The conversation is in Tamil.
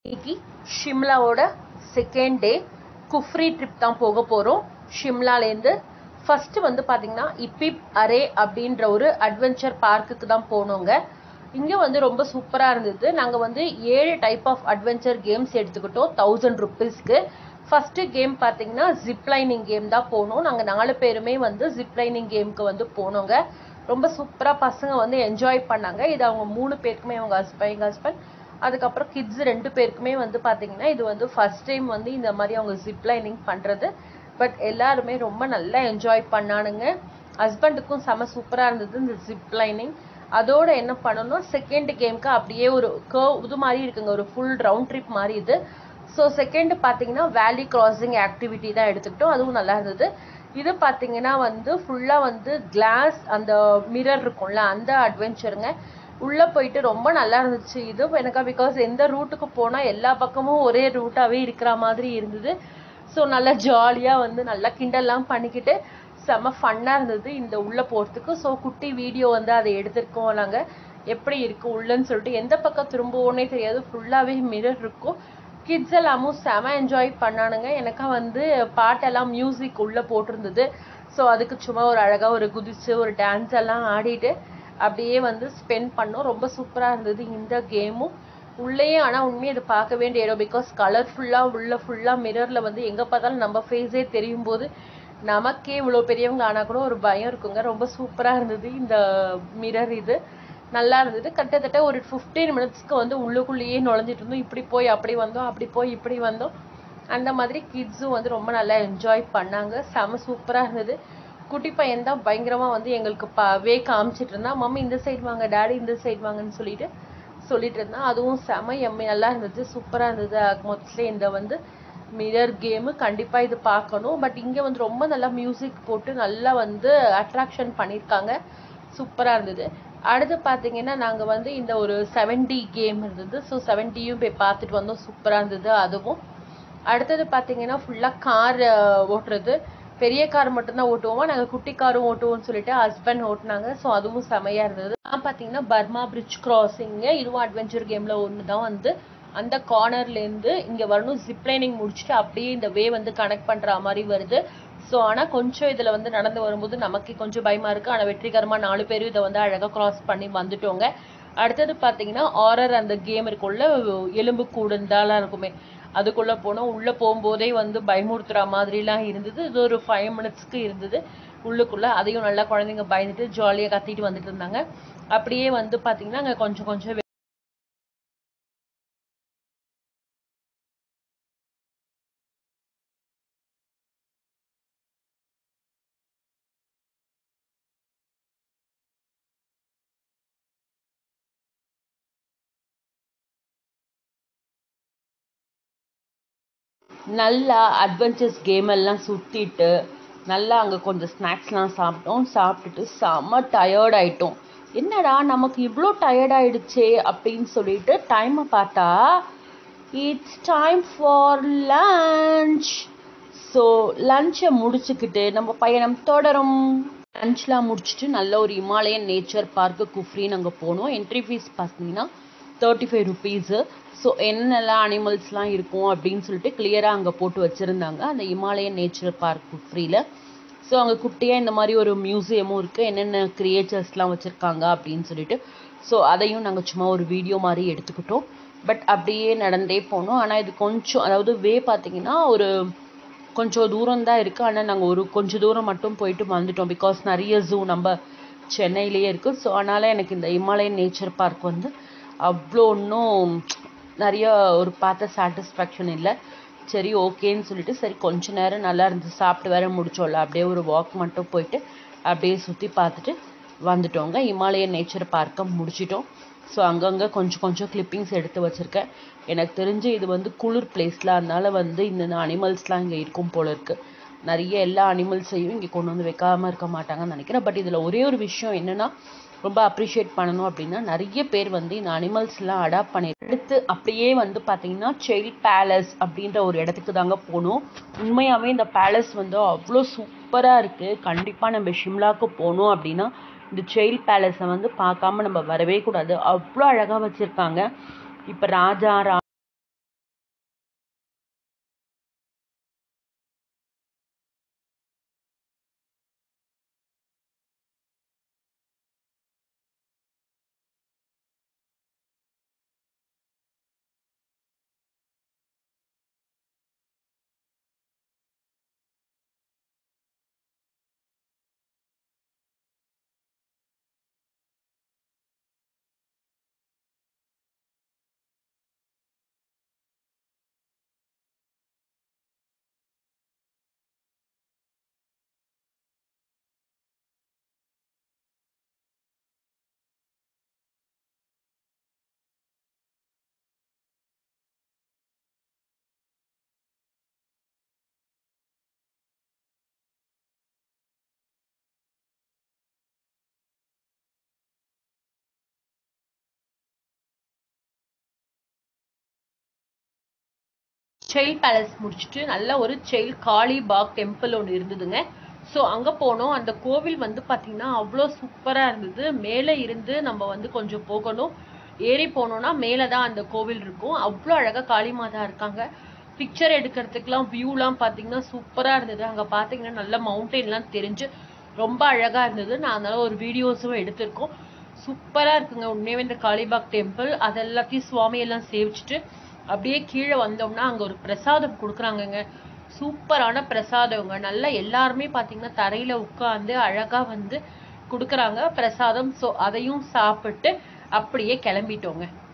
இன்னைக்கு ஷிம்லாவோட செகண்ட் டே குஃப்ரி ட்ரிப் தான் போக போகிறோம் ஷிம்லாலேருந்து ஃபர்ஸ்ட் வந்து பார்த்தீங்கன்னா இப்பிப் அரே அப்படின்ற ஒரு அட்வென்ச்சர் பார்க்குக்கு தான் போனோங்க இங்கே வந்து ரொம்ப சூப்பராக இருந்தது நாங்கள் வந்து ஏழு டைப் ஆஃப் அட்வென்ச்சர் கேம்ஸ் எடுத்துக்கிட்டோம் தௌசண்ட் ருப்பீஸ்க்கு ஃபஸ்ட்டு கேம் பார்த்தீங்கன்னா ஜிப்லைனிங் கேம் தான் போனோம் நாங்கள் நாலு பேருமே வந்து ஜிப்லைனிங் கேமுக்கு வந்து போனோங்க ரொம்ப சூப்பராக பசங்க வந்து என்ஜாய் பண்ணாங்க இது அவங்க மூணு பேருக்குமே அவங்க ஹஸ்பண்ட் எங்கள் ஹஸ்பண்ட் அதுக்கப்புறம் கிட்ஸ் ரெண்டு பேருக்குமே வந்து பார்த்தீங்கன்னா இது வந்து ஃபர்ஸ்ட் டைம் வந்து இந்த மாதிரி அவங்க ஜிப்லைனிங் பண்ணுறது பட் எல்லாருமே ரொம்ப நல்லா என்ஜாய் பண்ணானுங்க ஹஸ்பண்டுக்கும் செம சூப்பராக இருந்தது இந்த ஜிப்லைனிங் அதோட என்ன பண்ணணும் செகண்ட் கேமுக்கு அப்படியே ஒரு கர்வ் இது மாதிரி இருக்குங்க ஒரு ஃபுல் ரவுண்ட் ட்ரிப் மாதிரி இது ஸோ செகண்ட் பார்த்தீங்கன்னா வேலி கிராசிங் ஆக்டிவிட்டி தான் எடுத்துக்கிட்டோம் அதுவும் நல்லா இருந்தது இது பார்த்தீங்கன்னா வந்து ஃபுல்லாக வந்து கிளாஸ் அந்த மிரர் இருக்கும்ல அந்த அட்வென்ச்சருங்க உள்ளே போயிட்டு ரொம்ப நல்லா இருந்துச்சு இது எனக்கு பிகாஸ் எந்த ரூட்டுக்கு போனால் எல்லா பக்கமும் ஒரே ரூட்டாகவே இருக்கிற மாதிரி இருந்தது ஸோ நல்லா ஜாலியாக வந்து நல்லா கிண்டல்லாம் பண்ணிக்கிட்டு செம்ம ஃபன்னாக இருந்தது இந்த உள்ளே போகிறதுக்கு ஸோ குட்டி வீடியோ வந்து அதை எடுத்திருக்கோம் நாங்கள் எப்படி இருக்குது உள்ளன்னு சொல்லிட்டு எந்த பக்கம் திரும்புவோன்னே தெரியாது ஃபுல்லாகவே மிரர் இருக்கும் கிட்ஸ் எல்லாமும் செம என்ஜாய் பண்ணானுங்க எனக்கா வந்து பாட்டெல்லாம் மியூசிக் உள்ளே போட்டிருந்தது ஸோ அதுக்கு சும்மா ஒரு அழகாக ஒரு குதிச்சு ஒரு டான்ஸ் எல்லாம் ஆடிட்டு அப்படியே வந்து ஸ்பெண்ட் பண்ணோம் ரொம்ப சூப்பராக இருந்தது இந்த கேமும் உள்ளேயே ஆனால் உண்மையை இது பார்க்க வேண்டிய இடம் பிகாஸ் கலர்ஃபுல்லாக உள்ள ஃபுல்லாக மிரரில் வந்து எங்கே பார்த்தாலும் நம்ம ஃபேஸே தெரியும் போது நமக்கே இவ்வளோ பெரியவங்க ஆனால் கூட ஒரு பயம் இருக்குங்க ரொம்ப சூப்பராக இருந்தது இந்த மிரர் இது நல்லா இருந்தது கிட்டத்தட்ட ஒரு ஃபிஃப்டீன் மினிட்ஸ்க்கு வந்து உள்ளுக்குள்ளேயே நுழைஞ்சிட்டு இருந்தோம் இப்படி போய் அப்படி வந்தோம் அப்படி போய் இப்படி வந்தோம் அந்த மாதிரி கிட்ஸும் வந்து ரொம்ப நல்லா என்ஜாய் பண்ணாங்க செம சூப்பராக இருந்தது குட்டி பையன் தான் பயங்கரமாக வந்து எங்களுக்கு ப வே காமிச்சிட்டு இருந்தான் மம்மி இந்த சைடு வாங்க டேடி இந்த சைடு வாங்கன்னு சொல்லிட்டு சொல்லிட்டு இருந்தான் அதுவும் செம எம்மி நல்லா இருந்தது சூப்பராக இருந்தது மொத்தத்துல இந்த வந்து மிரர் கேமு கண்டிப்பாக இது பார்க்கணும் பட் இங்கே வந்து ரொம்ப நல்லா மியூசிக் போட்டு நல்லா வந்து அட்ராக்ஷன் பண்ணியிருக்காங்க சூப்பராக இருந்தது அடுத்து பார்த்தீங்கன்னா நாங்கள் வந்து இந்த ஒரு செவன்டி கேம் இருந்தது ஸோ செவன்ட்டியும் போய் பார்த்துட்டு வந்தோம் சூப்பராக இருந்தது அதுவும் அடுத்தது பார்த்தீங்கன்னா ஃபுல்லாக கார் ஓட்டுறது பெரிய கார் மட்டும்தான் ஓட்டுவோமா நாங்கள் குட்டி காரும் ஓட்டுவோம்னு சொல்லிட்டு ஹஸ்பண்ட் ஓட்டுனாங்க ஸோ அதுவும் செமையாக இருந்தது நான் பார்த்தீங்கன்னா பர்மா பிரிட்ஜ் கிராசிங்கு இதுவும் அட்வென்ச்சர் கேமில் ஒன்று தான் வந்து அந்த கார்னர்லேருந்து இங்கே வரணும் ஜிப்லைனிங் முடிச்சுட்டு அப்படியே இந்த வே வந்து கனெக்ட் பண்ணுற மாதிரி வருது ஸோ ஆனால் கொஞ்சம் இதில் வந்து நடந்து வரும்போது நமக்கு கொஞ்சம் பயமாக இருக்குது ஆனால் வெற்றிகரமாக நாலு பேரும் இதை வந்து அழகாக க்ராஸ் பண்ணி வந்துட்டோங்க அடுத்தது பார்த்தீங்கன்னா ஆரர் அந்த கேம் இருக்குள்ள எலும்பு கூடுந்தாலாம் இருக்குமே அதுக்குள்ளே போனோம் உள்ளே போகும்போதே வந்து பயமுறுத்துற மாதிரிலாம் இருந்தது இது ஒரு ஃபைவ் மினிட்ஸ்க்கு இருந்தது உள்ளுக்குள்ளே அதையும் நல்லா குழந்தைங்க பயந்துட்டு ஜாலியாக கத்திட்டு வந்துட்டு இருந்தாங்க அப்படியே வந்து பார்த்தீங்கன்னா அங்கே கொஞ்சம் கொஞ்சம் நல்லா அட்வென்ச்சர்ஸ் கேம் எல்லாம் சுற்றிட்டு நல்லா அங்கே கொஞ்சம் ஸ்நாக்ஸ்லாம் சாப்பிட்டோம் சாப்பிட்டுட்டு செம்ம டயர்ட் ஆயிட்டோம் என்னடா நமக்கு இவ்வளோ டயர்ட் ஆயிடுச்சே அப்படின்னு சொல்லிட்டு டைமை பார்த்தா it's time for lunch so லஞ்சை முடிச்சுக்கிட்டு நம்ம பயணம் தொடரும் லஞ்ச்லாம் முடிச்சுட்டு நல்ல ஒரு இமாலயன் நேச்சர் பார்க்கு குஃப்ரின்னு அங்கே போனோம் என்ட்ரி ஃபீஸ் பார்த்தீங்கன்னா தேர்ட்டி ஃபைவ் ருபீஸு ஸோ என்னெல்லாம் அனிமல்ஸ்லாம் இருக்கும் அப்படின்னு சொல்லிட்டு கிளியராக அங்கே போட்டு வச்சுருந்தாங்க அந்த இமாலயன் நேச்சர் பார்க் குஃப்ரியில் ஸோ அங்கே குட்டியாக இந்த மாதிரி ஒரு மியூசியமும் இருக்குது என்னென்ன கிரியேச்சர்ஸ்லாம் வச்சுருக்காங்க அப்படின்னு சொல்லிட்டு ஸோ அதையும் நாங்கள் சும்மா ஒரு வீடியோ மாதிரி எடுத்துக்கிட்டோம் பட் அப்படியே நடந்தே போனோம் ஆனால் இது கொஞ்சம் அதாவது வே பார்த்தீங்கன்னா ஒரு கொஞ்சம் தூரம் தான் இருக்குது ஆனால் நாங்கள் ஒரு கொஞ்சம் தூரம் மட்டும் போயிட்டு வந்துட்டோம் பிகாஸ் நிறைய ஜூ நம்ம சென்னையிலேயே இருக்குது ஸோ அதனால் எனக்கு இந்த இமாலயன் நேச்சர் பார்க் வந்து அவ்வளோ ஒன்றும் நிறைய ஒரு பார்த்த சாட்டிஸ்ஃபேக்ஷன் இல்லை சரி ஓகேன்னு சொல்லிட்டு சரி கொஞ்ச நேரம் நல்லா இருந்துச்சு சாப்பிட்டு வேற முடிச்சோம்ல அப்படியே ஒரு வாக் மட்டும் போயிட்டு அப்படியே சுற்றி பார்த்துட்டு வந்துட்டோங்க இமாலயன் நேச்சர் பார்க்கை முடிச்சிட்டோம் ஸோ அங்கங்கே கொஞ்சம் கொஞ்சம் கிளிப்பிங்ஸ் எடுத்து வச்சுருக்கேன் எனக்கு தெரிஞ்சு இது வந்து குளிர் பிளேஸில் அதனால வந்து இந்த அனிமல்ஸ்லாம் இங்கே இருக்கும் போல இருக்குது நிறைய எல்லா அனிமல்ஸையும் இங்கே கொண்டு வந்து வைக்காமல் இருக்க மாட்டாங்கன்னு நினைக்கிறேன் பட் இதில் ஒரே ஒரு விஷயம் என்னென்னா ரொம்ப அப்ரிஷியேட் பண்ணணும் அப்படின்னா நிறைய பேர் வந்து இந்த அனிமல்ஸ்லாம் அடாப்ட் பண்ணி அடுத்து அப்படியே வந்து பார்த்தீங்கன்னா செயில் பேலஸ் அப்படின்ற ஒரு இடத்துக்கு தாங்க போகணும் உண்மையாகவே இந்த பேலஸ் வந்து அவ்வளோ சூப்பராக இருக்குது கண்டிப்பாக நம்ம ஷிம்லாவுக்கு போனோம் அப்படின்னா இந்த செயில் பேலஸை வந்து பார்க்காம நம்ம வரவே கூடாது அவ்வளோ அழகாக வச்சுருக்காங்க இப்போ ராஜா ரா செயில் பேலஸ் முடிச்சுட்டு நல்ல ஒரு செயில் காளி பாக் டெம்பிள் ஒன்று இருந்ததுங்க ஸோ அங்கே போனோம் அந்த கோவில் வந்து பார்த்தீங்கன்னா அவ்வளோ சூப்பராக இருந்தது மேலே இருந்து நம்ம வந்து கொஞ்சம் போகணும் ஏறி போனோம்னா மேலே தான் அந்த கோவில் இருக்கும் அவ்வளோ அழகாக காளி மாதா இருக்காங்க பிக்சர் எடுக்கிறதுக்கெலாம் வியூலாம் பார்த்தீங்கன்னா சூப்பராக இருந்தது அங்கே பார்த்தீங்கன்னா நல்ல மவுண்டெயின்லாம் தெரிஞ்சு ரொம்ப அழகாக இருந்தது நான் அதனால ஒரு வீடியோஸும் எடுத்திருக்கோம் சூப்பராக இருக்குங்க உண்மையாகவே இந்த காளிபாக் டெம்பிள் அது எல்லாத்தையும் சுவாமியெல்லாம் சேவிச்சுட்டு அப்படியே கீழே வந்தோம்னா அங்கே ஒரு பிரசாதம் கொடுக்குறாங்கங்க சூப்பரான பிரசாதங்க நல்லா எல்லாருமே பார்த்தீங்கன்னா தரையில் உட்காந்து அழகாக வந்து கொடுக்குறாங்க பிரசாதம் ஸோ அதையும் சாப்பிட்டு அப்படியே கிளம்பிட்டோங்க